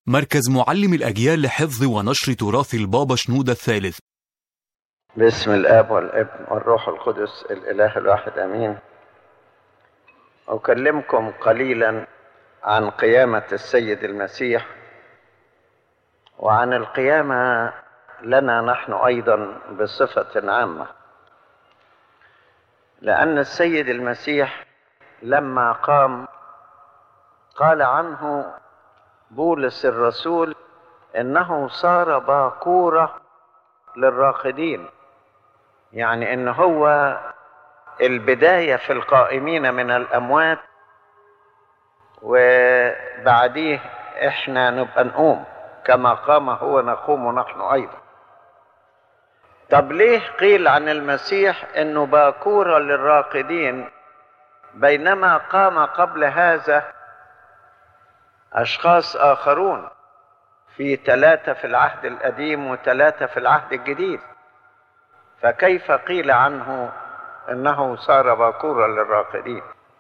مركز معلم الأجيال لحفظ ونشر تراث البابا شنودة الثالث باسم الاب والابن والروح القدس الاله الواحد امين اكلمكم قليلا عن قيامه السيد المسيح وعن القيامه لنا نحن ايضا بصفه عامه لان السيد المسيح لما قام قال عنه بولس الرسول انه صار باكوره للراقدين يعني ان هو البدايه في القائمين من الاموات وبعديه احنا نبقى نقوم كما قام هو نقوم نحن ايضا طب ليه قيل عن المسيح انه باكوره للراقدين بينما قام قبل هذا اشخاص اخرون في ثلاثه في العهد القديم وثلاثه في العهد الجديد فكيف قيل عنه انه صار باكورا للراقدين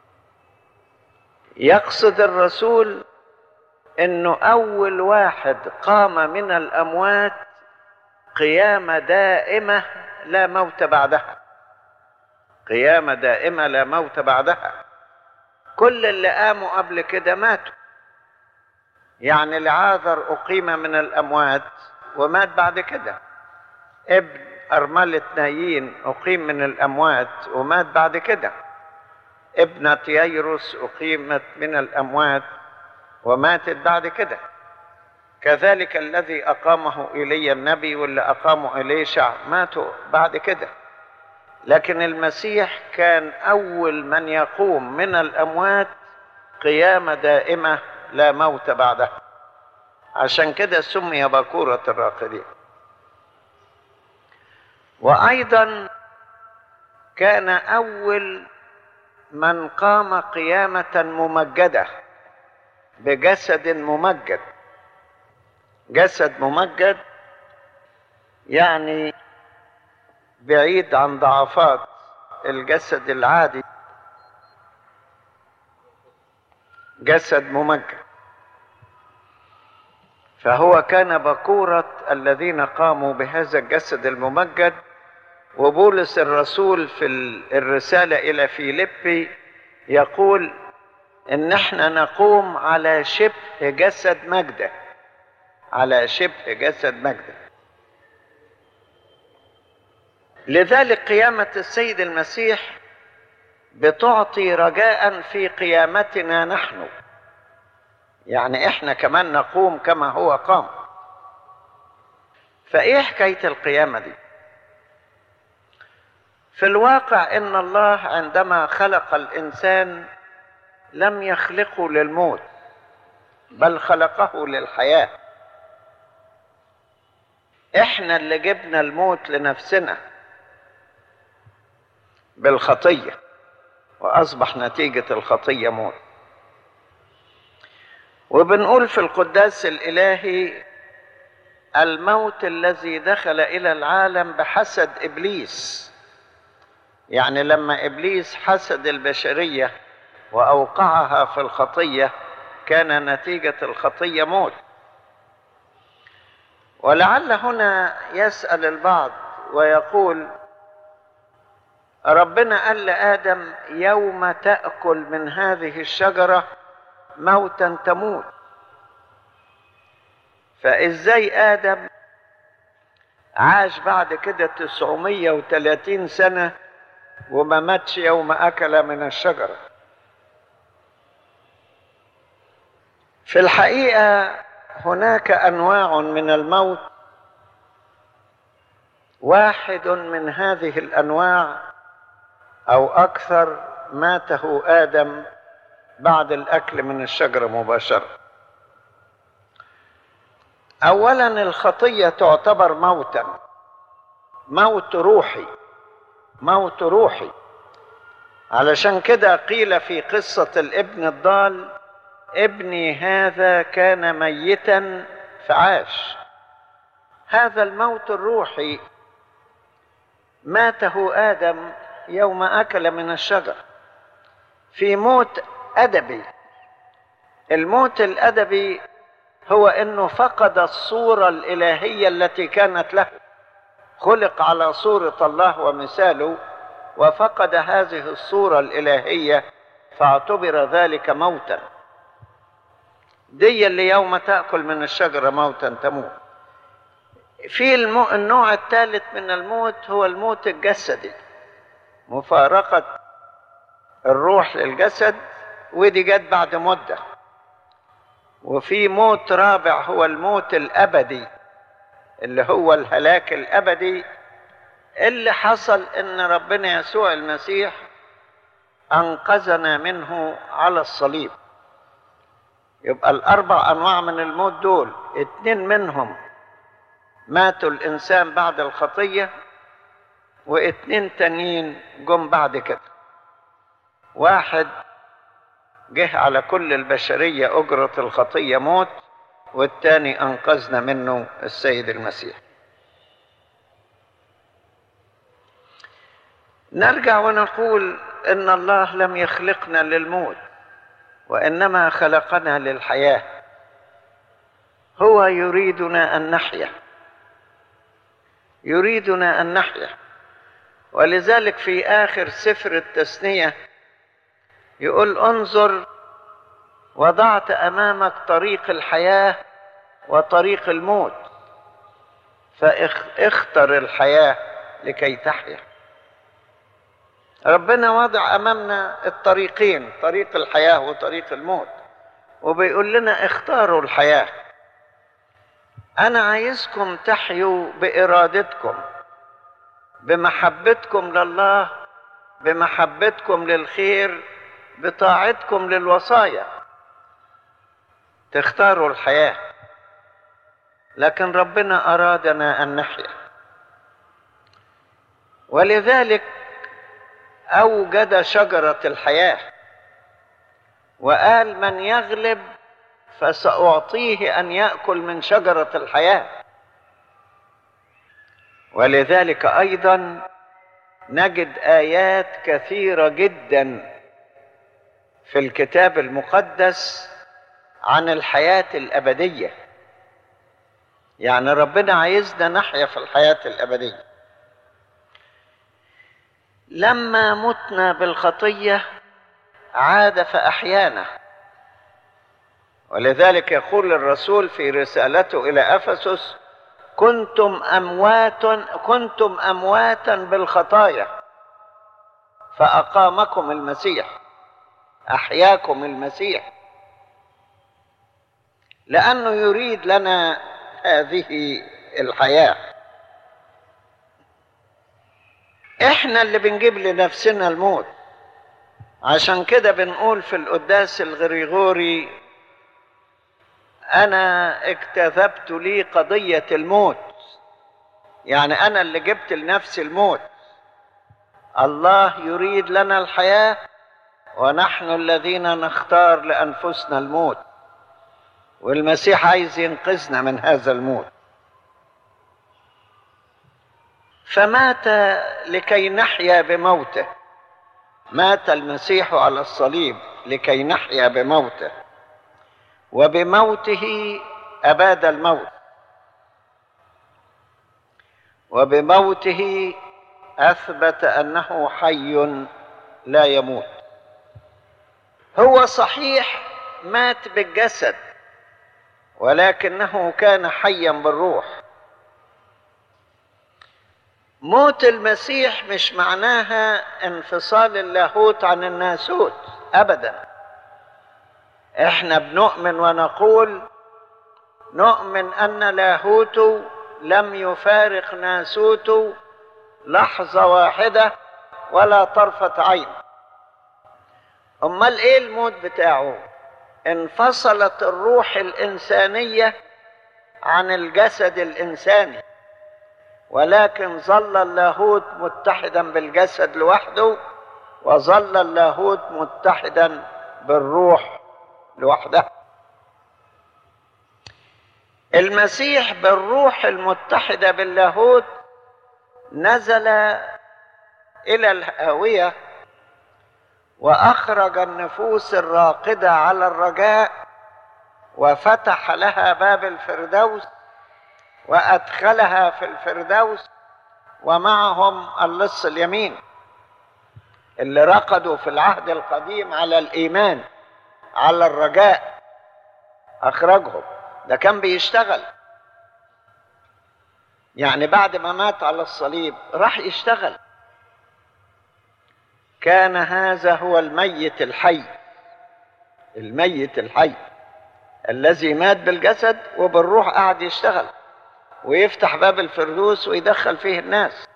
يقصد الرسول انه اول واحد قام من الاموات قيامه دائمه لا موت بعدها قيامه دائمه لا موت بعدها كل اللي قاموا قبل كده ماتوا يعني لعاذر اقيم من الاموات ومات بعد كده ابن أرملة نايين أقيم من الأموات ومات بعد كده ابنة ييروس أقيمت من الأموات وماتت بعد كده كذلك الذي أقامه إلي النبي واللي أقامه إليشع ماتوا بعد كده لكن المسيح كان أول من يقوم من الأموات قيامة دائمة لا موت بعدها عشان كده سمي باكورة الراقدين وايضا كان اول من قام قيامه ممجده بجسد ممجد جسد ممجد يعني بعيد عن ضعفات الجسد العادي جسد ممجد فهو كان بكورة الذين قاموا بهذا الجسد الممجد وبولس الرسول في الرسالة إلى فيليبي يقول إن احنا نقوم على شبه جسد مجده على شبه جسد مجده لذلك قيامة السيد المسيح بتعطي رجاء في قيامتنا نحن يعني احنا كمان نقوم كما هو قام فايه حكايه القيامه دي في الواقع ان الله عندما خلق الانسان لم يخلقه للموت بل خلقه للحياه احنا اللي جبنا الموت لنفسنا بالخطيه واصبح نتيجه الخطيه موت وبنقول في القداس الالهي الموت الذي دخل الى العالم بحسد ابليس يعني لما ابليس حسد البشريه واوقعها في الخطيه كان نتيجه الخطيه موت ولعل هنا يسال البعض ويقول ربنا قال لادم يوم تاكل من هذه الشجره موتا تموت فازاي ادم عاش بعد كده 930 سنة وما ماتش يوم أكل من الشجرة في الحقيقة هناك أنواع من الموت واحد من هذه الأنواع أو أكثر ماته آدم بعد الاكل من الشجره مباشره اولا الخطيه تعتبر موتا موت روحي موت روحي علشان كده قيل في قصه الابن الضال ابني هذا كان ميتا فعاش هذا الموت الروحي ماته ادم يوم اكل من الشجر في موت ادبي الموت الادبي هو انه فقد الصوره الالهيه التي كانت له خلق على صوره الله ومثاله وفقد هذه الصوره الالهيه فاعتبر ذلك موتا دي اللي يوم تاكل من الشجره موتا تموت في المو... النوع الثالث من الموت هو الموت الجسدي مفارقه الروح للجسد ودي جت بعد مده وفي موت رابع هو الموت الابدي اللي هو الهلاك الابدي اللي حصل ان ربنا يسوع المسيح انقذنا منه على الصليب يبقى الاربع انواع من الموت دول اتنين منهم ماتوا الانسان بعد الخطيه واتنين تانيين جم بعد كده واحد جه على كل البشرية أجرة الخطية موت والتاني أنقذنا منه السيد المسيح نرجع ونقول إن الله لم يخلقنا للموت وإنما خلقنا للحياة هو يريدنا أن نحيا يريدنا أن نحيا ولذلك في آخر سفر التثنية يقول انظر وضعت امامك طريق الحياه وطريق الموت فاختر الحياه لكي تحيا ربنا وضع امامنا الطريقين طريق الحياه وطريق الموت وبيقول لنا اختاروا الحياه انا عايزكم تحيوا بارادتكم بمحبتكم لله بمحبتكم للخير بطاعتكم للوصايا تختاروا الحياه لكن ربنا ارادنا ان نحيا ولذلك اوجد شجره الحياه وقال من يغلب فساعطيه ان ياكل من شجره الحياه ولذلك ايضا نجد ايات كثيره جدا في الكتاب المقدس عن الحياة الأبدية يعني ربنا عايزنا نحيا في الحياة الأبدية لما متنا بالخطية عاد فأحيانا ولذلك يقول الرسول في رسالته إلى أفسس كنتم أموات كنتم أمواتا بالخطايا فأقامكم المسيح احياكم المسيح لانه يريد لنا هذه الحياه احنا اللي بنجيب لنفسنا الموت عشان كده بنقول في القداس الغريغوري انا اكتذبت لي قضيه الموت يعني انا اللي جبت لنفسي الموت الله يريد لنا الحياه ونحن الذين نختار لانفسنا الموت والمسيح عايز ينقذنا من هذا الموت فمات لكي نحيا بموته مات المسيح على الصليب لكي نحيا بموته وبموته اباد الموت وبموته اثبت انه حي لا يموت هو صحيح مات بالجسد ولكنه كان حيا بالروح موت المسيح مش معناها انفصال اللاهوت عن الناسوت ابدا احنا بنؤمن ونقول نؤمن ان لاهوت لم يفارق ناسوت لحظه واحده ولا طرفه عين امال ايه الموت بتاعه انفصلت الروح الانسانيه عن الجسد الانساني ولكن ظل اللاهوت متحدا بالجسد لوحده وظل اللاهوت متحدا بالروح لوحدها المسيح بالروح المتحده باللاهوت نزل الى الهاويه واخرج النفوس الراقده على الرجاء وفتح لها باب الفردوس وادخلها في الفردوس ومعهم اللص اليمين اللي رقدوا في العهد القديم على الايمان على الرجاء اخرجهم ده كان بيشتغل يعني بعد ما مات على الصليب راح يشتغل كان هذا هو الميت الحي الميت الحي الذي مات بالجسد وبالروح قعد يشتغل ويفتح باب الفردوس ويدخل فيه الناس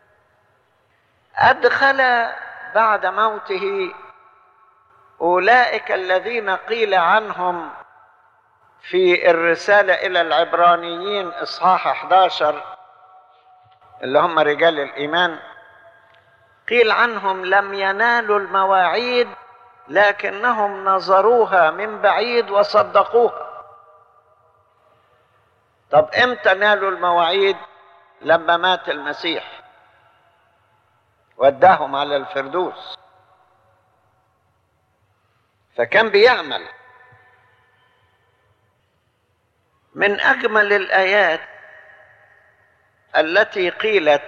أدخل بعد موته أولئك الذين قيل عنهم في الرسالة إلى العبرانيين إصحاح 11 اللي هم رجال الإيمان قيل عنهم لم ينالوا المواعيد لكنهم نظروها من بعيد وصدقوها طب امتى نالوا المواعيد لما مات المسيح وداهم على الفردوس فكان بيعمل من اجمل الايات التي قيلت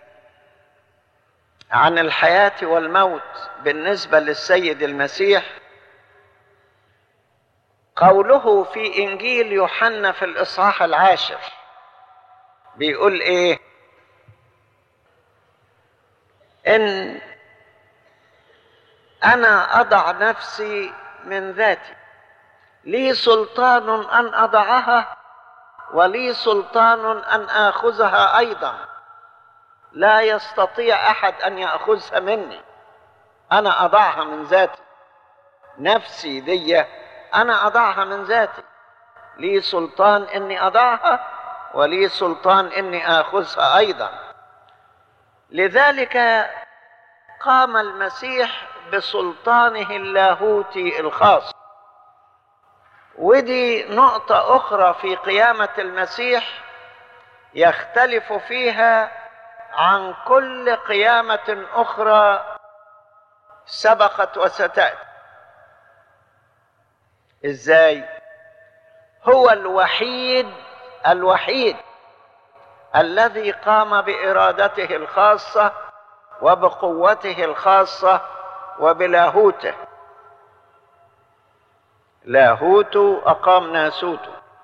عن الحياه والموت بالنسبه للسيد المسيح قوله في انجيل يوحنا في الاصحاح العاشر بيقول ايه ان انا اضع نفسي من ذاتي لي سلطان ان اضعها ولي سلطان ان اخذها ايضا لا يستطيع احد ان ياخذها مني انا اضعها من ذاتي نفسي دي انا اضعها من ذاتي لي سلطان اني اضعها ولي سلطان اني اخذها ايضا لذلك قام المسيح بسلطانه اللاهوتي الخاص ودي نقطة أخرى في قيامة المسيح يختلف فيها عن كل قيامة أخرى سبقت وستأتي إزاي؟ هو الوحيد الوحيد الذي قام بإرادته الخاصة وبقوته الخاصة وبلاهوته لاهوت أقام ناسوت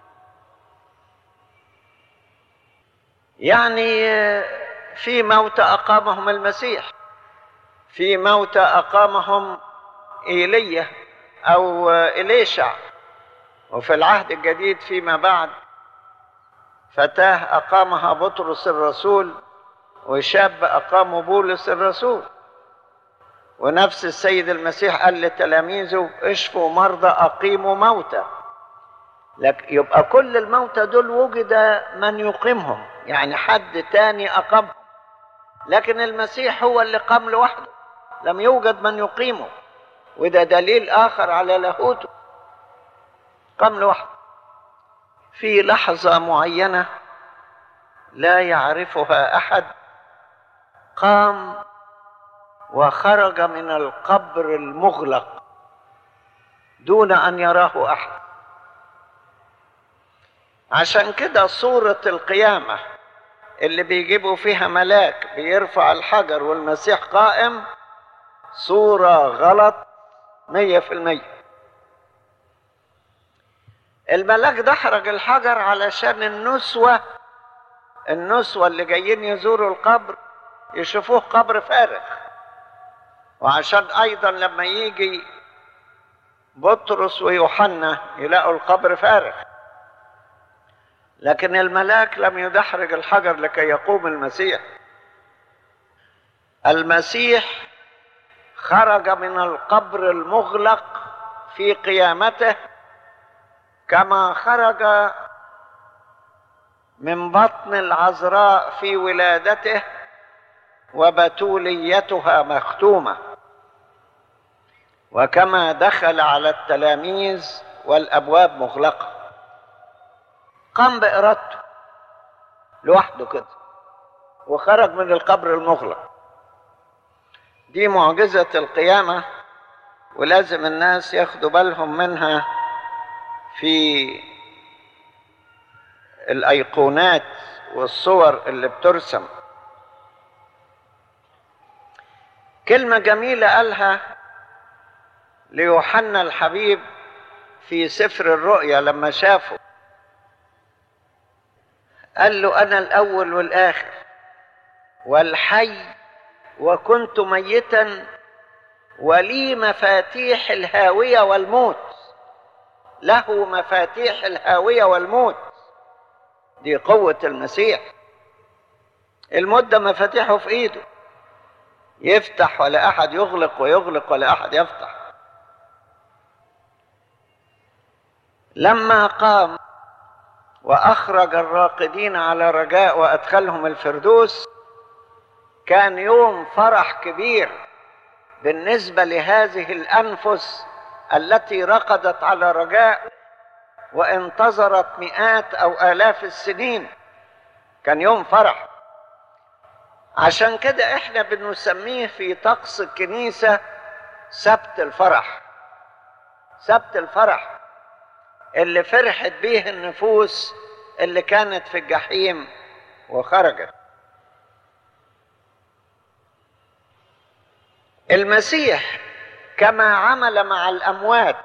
يعني في موت أقامهم المسيح في موت أقامهم إيليا أو إليشع وفي العهد الجديد فيما بعد فتاه أقامها بطرس الرسول وشاب أقامه بولس الرسول ونفس السيد المسيح قال لتلاميذه اشفوا مرضى أقيموا موتى لك يبقى كل الموتى دول وجد من يقيمهم يعني حد تاني أقامهم لكن المسيح هو اللي قام لوحده لم يوجد من يقيمه وده دليل آخر على لاهوته قام لوحده في لحظة معينة لا يعرفها أحد قام وخرج من القبر المغلق دون أن يراه أحد عشان كده صورة القيامة اللي بيجيبوا فيها ملاك بيرفع الحجر والمسيح قائم صورة غلط مية في المية الملاك دحرج الحجر علشان النسوة النسوة اللي جايين يزوروا القبر يشوفوه قبر فارغ وعشان أيضا لما يجي بطرس ويوحنا يلاقوا القبر فارغ لكن الملاك لم يدحرج الحجر لكي يقوم المسيح المسيح خرج من القبر المغلق في قيامته كما خرج من بطن العذراء في ولادته وبتوليتها مختومه وكما دخل على التلاميذ والابواب مغلقه قام بارادته لوحده كده وخرج من القبر المغلق دي معجزه القيامه ولازم الناس ياخدوا بالهم منها في الايقونات والصور اللي بترسم كلمه جميله قالها ليوحنا الحبيب في سفر الرؤيا لما شافه قال له انا الاول والاخر والحي وكنت ميتا ولي مفاتيح الهاويه والموت له مفاتيح الهاويه والموت دي قوه المسيح الموت ده مفاتيحه في ايده يفتح ولا احد يغلق ويغلق ولا احد يفتح لما قام واخرج الراقدين على رجاء وادخلهم الفردوس كان يوم فرح كبير بالنسبه لهذه الانفس التي رقدت على رجاء وانتظرت مئات او الاف السنين كان يوم فرح عشان كده احنا بنسميه في طقس الكنيسه سبت الفرح سبت الفرح اللي فرحت بيه النفوس اللي كانت في الجحيم وخرجت المسيح كما عمل مع الاموات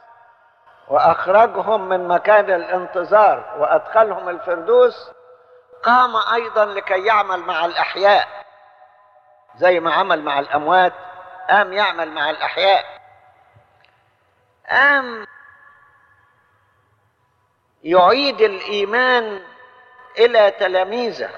واخرجهم من مكان الانتظار وادخلهم الفردوس قام ايضا لكي يعمل مع الاحياء زي ما عمل مع الاموات قام يعمل مع الاحياء قام يعيد الايمان الى تلاميذه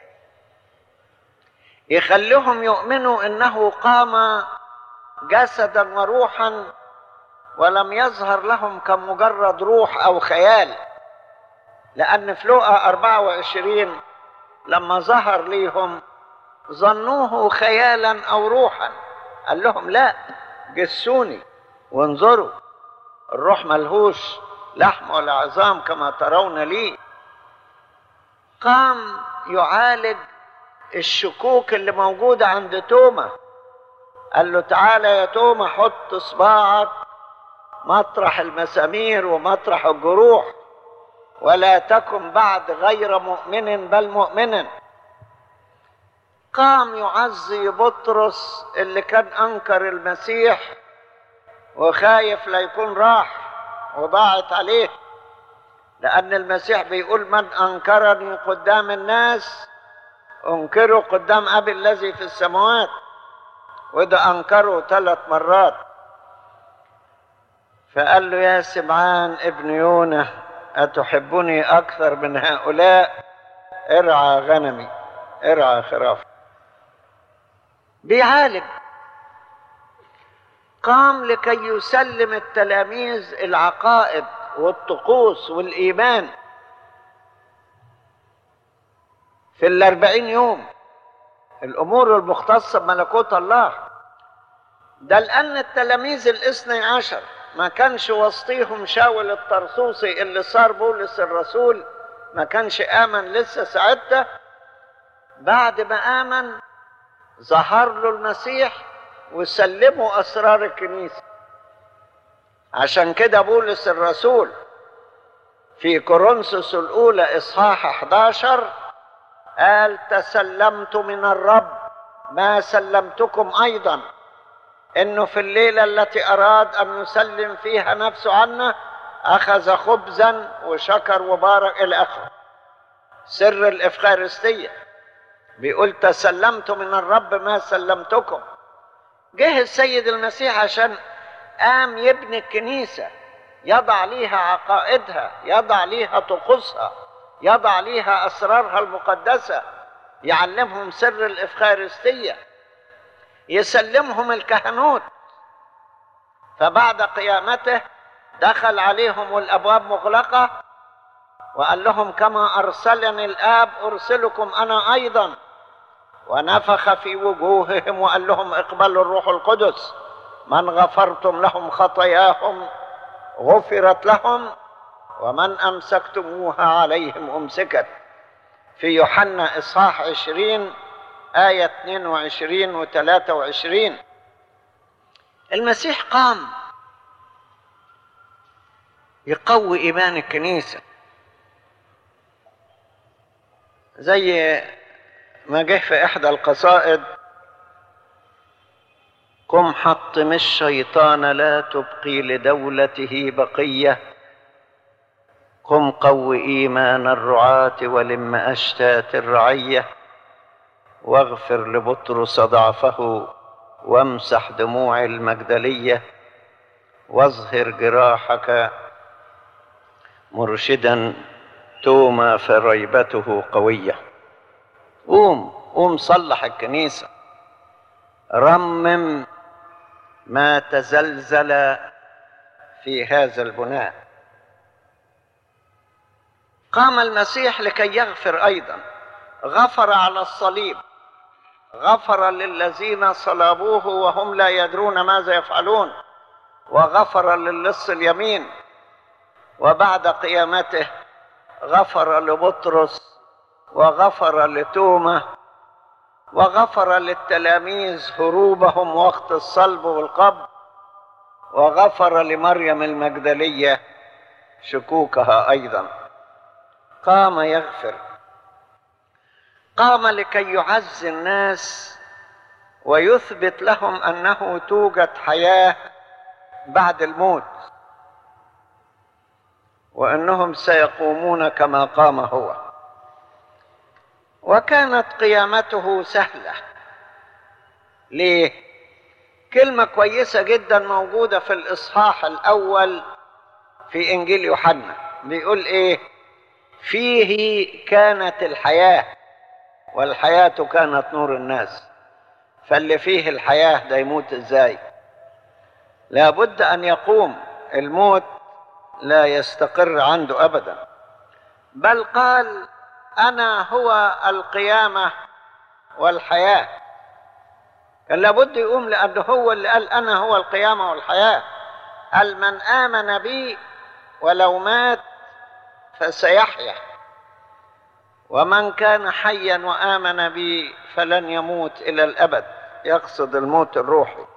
يخليهم يؤمنوا انه قام جسدا وروحا ولم يظهر لهم كمجرد روح او خيال لان في لوقا 24 لما ظهر ليهم ظنوه خيالا او روحا قال لهم لا جسوني وانظروا الروح ملهوش لحم ولا عظام كما ترون لي قام يعالج الشكوك اللي موجودة عند توما قال له تعالى يا توما حط صباعك مطرح المسامير ومطرح الجروح ولا تكن بعد غير مؤمن بل مؤمنا قام يعزي بطرس اللي كان انكر المسيح وخايف لا يكون راح وضاعت عليه لان المسيح بيقول من انكرني قدام الناس انكره قدام ابي الذي في السماوات وده انكره ثلاث مرات فقال له يا سمعان ابن يونه اتحبني اكثر من هؤلاء ارعى غنمي ارعى خرافي بيعالج قام لكي يسلم التلاميذ العقائد والطقوس والايمان في الاربعين يوم الامور المختصه بملكوت الله ده لان التلاميذ الاثني عشر ما كانش وسطيهم شاول الطرسوسي اللي صار بولس الرسول ما كانش امن لسه ساعتها بعد ما امن ظهر له المسيح وسلموا اسرار الكنيسه عشان كده بولس الرسول في كورنثوس الاولى اصحاح 11 قال تسلمت من الرب ما سلمتكم ايضا انه في الليله التي اراد ان يسلم فيها نفسه عنا اخذ خبزا وشكر وبارك الى اخره سر الافخارستيه بيقول تسلمت من الرب ما سلمتكم جه السيد المسيح عشان قام يبني الكنيسه يضع ليها عقائدها يضع ليها طقوسها يضع ليها اسرارها المقدسه يعلمهم سر الافخارستيه يسلمهم الكهنوت فبعد قيامته دخل عليهم والابواب مغلقه وقال لهم كما ارسلني الاب ارسلكم انا ايضا ونفخ في وجوههم وقال لهم اقبلوا الروح القدس من غفرتم لهم خطاياهم غفرت لهم ومن امسكتموها عليهم امسكت في يوحنا اصحاح عشرين آية 22 و 23 المسيح قام يقوي ايمان الكنيسه زي ما جه في احدى القصائد قم حطم الشيطان لا تبقي لدولته بقيه قم قو ايمان الرعاه ولم اشتات الرعيه واغفر لبطرس ضعفه وامسح دموع المجدليه واظهر جراحك مرشدا توما فريبته قويه قوم قوم صلح الكنيسه رمم ما تزلزل في هذا البناء قام المسيح لكي يغفر ايضا غفر على الصليب غفر للذين صلبوه وهم لا يدرون ماذا يفعلون وغفر للص اليمين وبعد قيامته غفر لبطرس وغفر لتومه وغفر للتلاميذ هروبهم وقت الصلب والقبر وغفر لمريم المجدليه شكوكها ايضا قام يغفر قام لكي يعزي الناس ويثبت لهم انه توجد حياه بعد الموت وانهم سيقومون كما قام هو وكانت قيامته سهله ليه كلمه كويسه جدا موجوده في الاصحاح الاول في انجيل يوحنا بيقول ايه فيه كانت الحياه والحياه كانت نور الناس فاللي فيه الحياه ده يموت ازاي لابد ان يقوم الموت لا يستقر عنده ابدا بل قال انا هو القيامه والحياه كان لابد يقوم لانه هو اللي قال انا هو القيامه والحياه قال من امن بي ولو مات فسيحيا ومن كان حيا وامن بي فلن يموت الى الابد يقصد الموت الروحي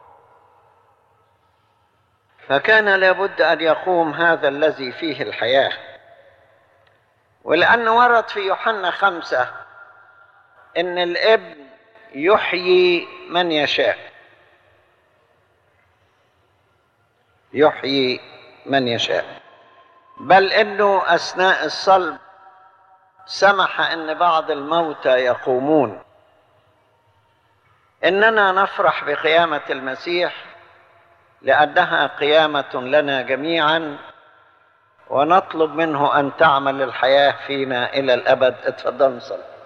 فكان لابد ان يقوم هذا الذي فيه الحياه ولأنه ورد في يوحنا خمسة إن الابن يحيي من يشاء يحيي من يشاء بل إنه أثناء الصلب سمح إن بعض الموتى يقومون إننا نفرح بقيامة المسيح لأنها قيامة لنا جميعا ونطلب منه أن تعمل الحياة فينا إلى الأبد اتفضل نصلي